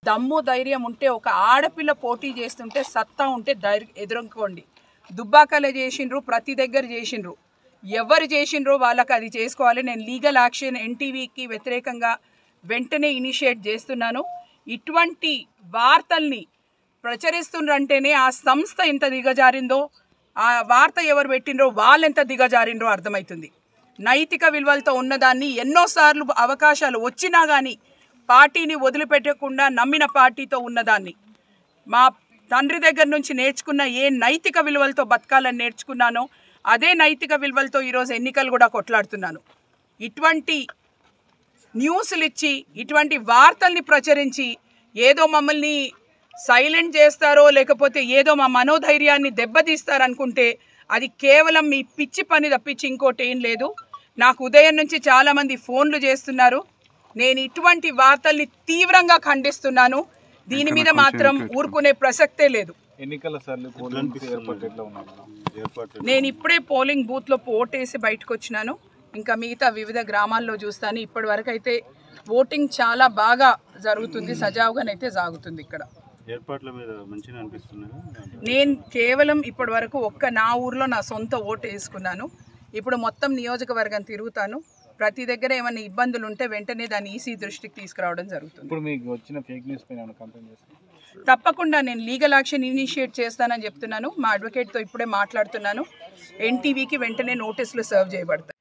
దమ్ము ధైర్యం ఉంటే ఒక ఆడపిల్ల పోటీ చేస్తుంటే సత్తా ఉంటే ధైర్యం ఎదుర్కోండి దుబ్బాకలో చేసిండ్రు ప్రతి దగ్గర చేసిండ్రు ఎవరు చేసిండ్రో వాళ్ళకి అది చేసుకోవాలి నేను లీగల్ యాక్షన్ ఎన్టీవీకి వ్యతిరేకంగా వెంటనే ఇనిషియేట్ చేస్తున్నాను ఇటువంటి వార్తల్ని ప్రచురిస్తుండ్రంటేనే ఆ సంస్థ ఎంత దిగజారిందో ఆ వార్త ఎవరు పెట్టిండ్రో వాళ్ళు ఎంత దిగజారిండ్రో అర్థమవుతుంది నైతిక విలువలతో ఉన్నదాన్ని ఎన్నోసార్లు అవకాశాలు వచ్చినా కానీ పార్టీని వదిలిపెట్టకుండా నమ్మిన పార్టీతో ఉన్నదాన్ని మా తండ్రి దగ్గర నుంచి నేర్చుకున్న ఏ నైతిక విలువలతో బతకాలని నేర్చుకున్నానో అదే నైతిక విలువలతో ఈరోజు ఎన్నికలు కూడా కొట్లాడుతున్నాను ఇటువంటి న్యూస్లు ఇచ్చి ఇటువంటి వార్తల్ని ప్రచురించి ఏదో మమ్మల్ని సైలెంట్ చేస్తారో లేకపోతే ఏదో మా మనోధైర్యాన్ని దెబ్బతీస్తారనుకుంటే అది కేవలం మీ పిచ్చి పని తప్పించి ఇంకోటి ఏం లేదు నాకు ఉదయం నుంచి చాలామంది ఫోన్లు చేస్తున్నారు నేను ఇటువంటి వార్తల్ని తీవ్రంగా ఖండిస్తున్నాను దీని మీద మాత్రం ఊరుకునే ప్రసక్తే లేదు ఎన్నికల సార్లు పోలింగ్ ఏర్పాటు ఎట్లా ఉన్నాయి ఏర్పాట్లు నేను ఇప్పుడే పోలింగ్ బూత్లో ఓటేసి బయటకు వచ్చినాను ఇంకా మిగతా వివిధ గ్రామాల్లో చూస్తాను ఇప్పటి వరకు అయితే ఓటింగ్ చాలా బాగా జరుగుతుంది సజావుగానైతే సాగుతుంది ఇక్కడ ఏర్పాట్ల మీద మంచిగా అనిపిస్తున్నాయి నేను కేవలం ఇప్పటి వరకు ఒక్క నా ఊర్లో నా సొంత ఓటు వేసుకున్నాను ఇప్పుడు మొత్తం నియోజకవర్గం తిరుగుతాను ప్రతి దగ్గర ఏమైనా ఇబ్బందులు ఉంటే వెంటనే దాన్ని ఈసీ దృష్టికి తీసుకురావడం జరుగుతుంది ఇప్పుడు మీకు వచ్చిన ఫేక్ న్యూస్ పైన ఏమైనా కంప్లైంట్ చేస్తారు తప్పకుండా నేను లీగల్ యాక్షన్ ఇనిషియేట్ చేస్తానని చెప్తున్నాను మా అడ్వకేట్తో ఇప్పుడే మాట్లాడుతున్నాను ఎన్టీవీకి వెంటనే నోటీసులు సర్వ్ చేయబడతాయి